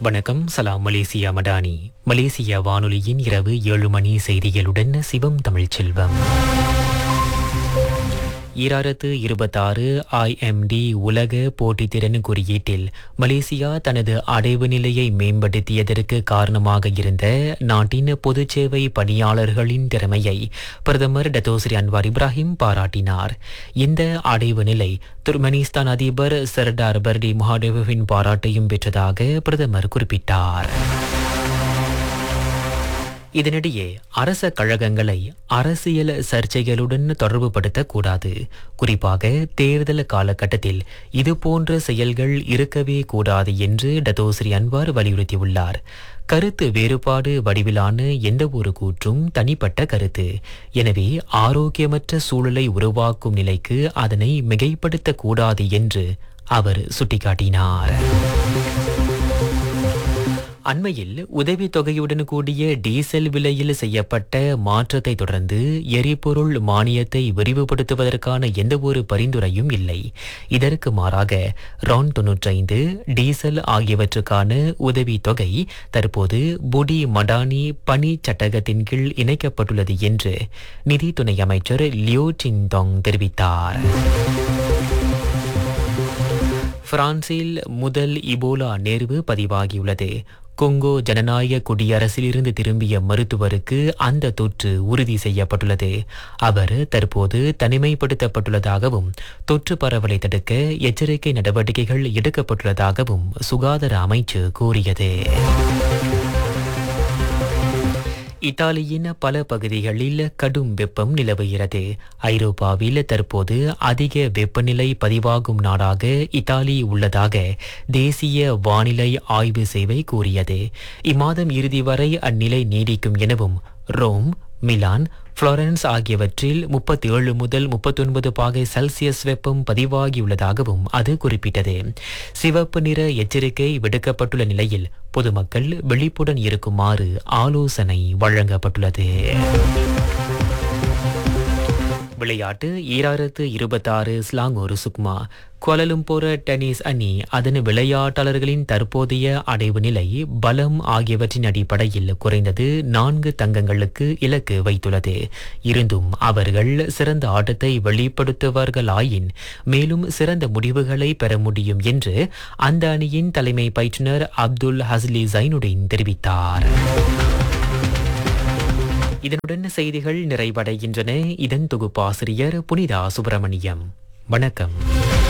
வணக்கம் சலாம் Malaysia Madani Malaysia வானொலியின் இரவு ஏழு மணி செய்திகளுடன் சிவம் தமிழ்ச்செல்வம் ஈராயிரத்து இருபத்தாறு ஐஎம்டி உலக போட்டித்திறன் குறியீட்டில் மலேசியா தனது அடைவு நிலையை மேம்படுத்தியதற்கு காரணமாக இருந்த நாட்டின் பொதுச்சேவை பணியாளர்களின் திறமையை பிரதமர் டத்தோஸ்ரீ அன்வார் இப்ராஹிம் பாராட்டினார் இந்த அடைவு நிலை துர்மெனிஸ்தான் அதிபர் சர்டார் பர்டி முஹாடேவின் பாராட்டையும் பெற்றதாக பிரதமர் குறிப்பிட்டார் இதனிடையே அரச கழகங்களை அரசியல் சர்ச்சைகளுடன் தொடர்புபடுத்தக்கூடாது குறிப்பாக தேர்தல் காலகட்டத்தில் இதுபோன்ற செயல்கள் இருக்கவே கூடாது என்று டத்தோஸ்ரீ அன்வார் வலியுறுத்தியுள்ளார் கருத்து வேறுபாடு வடிவிலான எந்த ஒரு கூற்றும் தனிப்பட்ட கருத்து எனவே ஆரோக்கியமற்ற சூழலை உருவாக்கும் நிலைக்கு அதனை மிகைப்படுத்தக்கூடாது என்று அவர் சுட்டிக்காட்டினார் அண்மையில் உதவித்தொகையுடன் கூடிய டீசல் விலையில் செய்யப்பட்ட மாற்றத்தை தொடர்ந்து எரிபொருள் மானியத்தை விரிவுபடுத்துவதற்கான எந்தவொரு பரிந்துரையும் இல்லை இதற்கு மாறாக ரான் தொன்னூற்றைந்து டீசல் ஆகியவற்றுக்கான உதவித்தொகை தற்போது புடி மடானி பணி சட்டகத்தின் கீழ் இணைக்கப்பட்டுள்ளது என்று நிதி துணை அமைச்சர் லியோ சின்தோங் தெரிவித்தார் பிரான்சில் முதல் இபோலா நேர்வு பதிவாகியுள்ளது கொங்கோ ஜனநாயக குடியரசிலிருந்து திரும்பிய மருத்துவருக்கு அந்த தொற்று உறுதி செய்யப்பட்டுள்ளது அவர் தற்போது தனிமைப்படுத்தப்பட்டுள்ளதாகவும் தொற்று பரவலை தடுக்க எச்சரிக்கை நடவடிக்கைகள் எடுக்கப்பட்டுள்ளதாகவும் சுகாதார அமைச்சு கூறியது இத்தாலியின் பல பகுதிகளில் கடும் வெப்பம் நிலவுகிறது ஐரோப்பாவில் தற்போது அதிக வெப்பநிலை பதிவாகும் நாடாக இத்தாலி உள்ளதாக தேசிய வானிலை ஆய்வு சேவை கூறியது இம்மாதம் இறுதி வரை அந்நிலை நீடிக்கும் எனவும் ரோம் மிலான் புளோரன்ஸ் ஆகியவற்றில் முப்பத்தி ஏழு முதல் முப்பத்தொன்பது பாகை செல்சியஸ் வெப்பம் பதிவாகியுள்ளதாகவும் அது குறிப்பிட்டது சிவப்பு நிற எச்சரிக்கை விடுக்கப்பட்டுள்ள நிலையில் பொதுமக்கள் விழிப்புடன் இருக்குமாறு ஆலோசனை வழங்கப்பட்டுள்ளது விளையாட்டு ஈராயிரத்து இருபத்தாறு ஸ்லாங்கோர் சுக்மா குவலலும்போர டென்னிஸ் அணி அதன் விளையாட்டாளர்களின் தற்போதைய அடைவு நிலை பலம் ஆகியவற்றின் அடிப்படையில் குறைந்தது நான்கு தங்கங்களுக்கு இலக்கு வைத்துள்ளது இருந்தும் அவர்கள் சிறந்த ஆட்டத்தை வெளிப்படுத்துவார்களாயின் மேலும் சிறந்த முடிவுகளை பெற முடியும் என்று அந்த அணியின் தலைமை பயிற்றுனர் அப்துல் ஹஸ்லி ஜைனுடின் தெரிவித்தார் இதனுடன் செய்திகள் நிறைவடைகின்றன இதன் தொகுப்பாசிரியர் புனிதா சுப்பிரமணியம் வணக்கம்